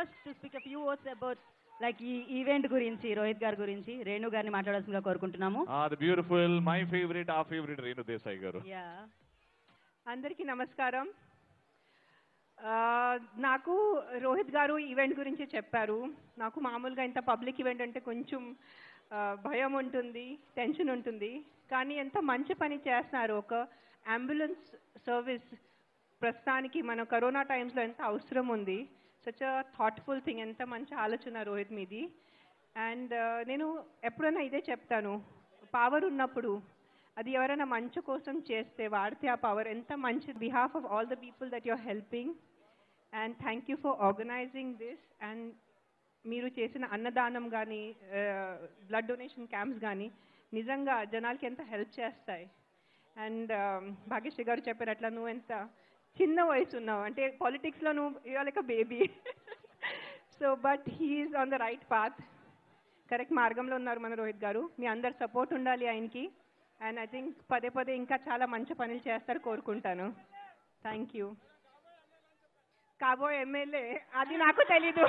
First to speak a few words about like ఈ event గురించి రోహిత్ గారి గురించి రేణు గారిని మాట్లాడాల్సిందిగా కోరుకుంటున్నాము ది బ్యూటిఫుల్ మై ఫేవరెట్ ఆ ఫేవరెట్ రేణు దేశాయ్ గారు యా అందరికీ నమస్కారం ఆ, నాకు రోహిత్ గారు ఈవెంట్ గురించి చెప్పారు నాకు మామూలుగా ఇంత పబ్లిక్ ఈవెంట్ అంటే కొంచెం ఆ, భయం ఉంటుంది టెన్షన్ ఉంటుంది కానీ ఎంత మంచి పని చేస్తున్నారు ఒక అంబులెన్స్ సర్వీస్ ప్రస్తుతానికి మన కరోనా టైమ్స్లో ఎంత అవసరం ఉంది సచ్ అ థాట్ఫుల్ థింగ్ ఎంత మంచి ఆలోచన రోహిత్ మీది అండ్ నేను ఎప్పుడైనా ఇదే చెప్తాను పవర్ ఉన్నప్పుడు అది ఎవరైనా మంచి కోసం చేస్తే వాడితే ఆ పవర్ ఎంత మంచి behalf of all the people that you're helping and thank you for organising this and మీరు చేసిన అన్నదానం కానీ బ్లడ్ డొనేషన్ క్యాంప్స్ కానీ నిజంగా జనాలకి ఎంత హెల్ప్ చేస్తాయి అండ్ భాగ్యశ్రీ గారు చెప్పినట్ల నువ్వు ఎంత చిన్న వయసు ఉన్నావు అంటే పాలిటిక్స్లో నువ్వు ఇవాళ like baby so but he's on the right path correct మార్గంలో ఉన్నారు మన రోహిత్ గారు మీ అందరు సపోర్ట్ ఉండాలి ఆయనకి అండ్ ఐ థింక్ పదే పదే ఇంకా చాలా మంచి పనులు చేస్తారు కోరుకుంటాను థ్యాంక్ యూ కాబోయే ఎమ్మెల్యే అది నాకు తెలీదు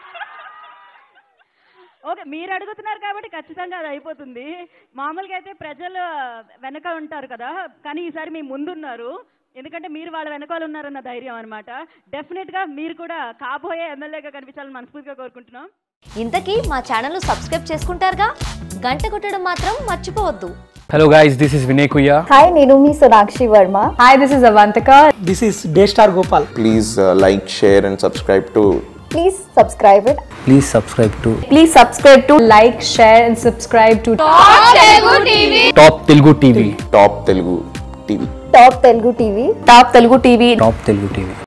ఓకే మీరు అడుగుతున్నారు కాబట్టి ఖచ్చితంగా అది అయిపోతుంది మామూలుగా అయితే ప్రజలు వెనక ఉంటారు కదా కానీ ఈసారి మీ ముందున్నారు ఎందుకంటే మీరు వాళ్ళ వెనకాల ఉన్నారన్న ధైర్యం అనమాట డెఫినెట్ గా మీరు కూడా కాబోయే ఎమ్మెల్యేగా కనిపించాలని మనస్ఫూర్తిగా కోరుకుంటున్నాం ఇంతకీ మా ఛానల్ను సబ్స్క్రైబ్ చేసుకుంటారుగా గంట కొట్టడం మాత్రం మర్చిపోవద్దు Hello guys, this is Vinay Kuya. Hi, నేను మీ Sonakshi Varma Hi, this is Avantika. This is Daystar Gopal. please uh, like, share, and subscribe to please subscribe it Please subscribe to Please subscribe to like, share, and subscribe to Top Telugu TV. Top Telugu TV. Top Telugu TV Top Telugu TV. Top Telugu TV.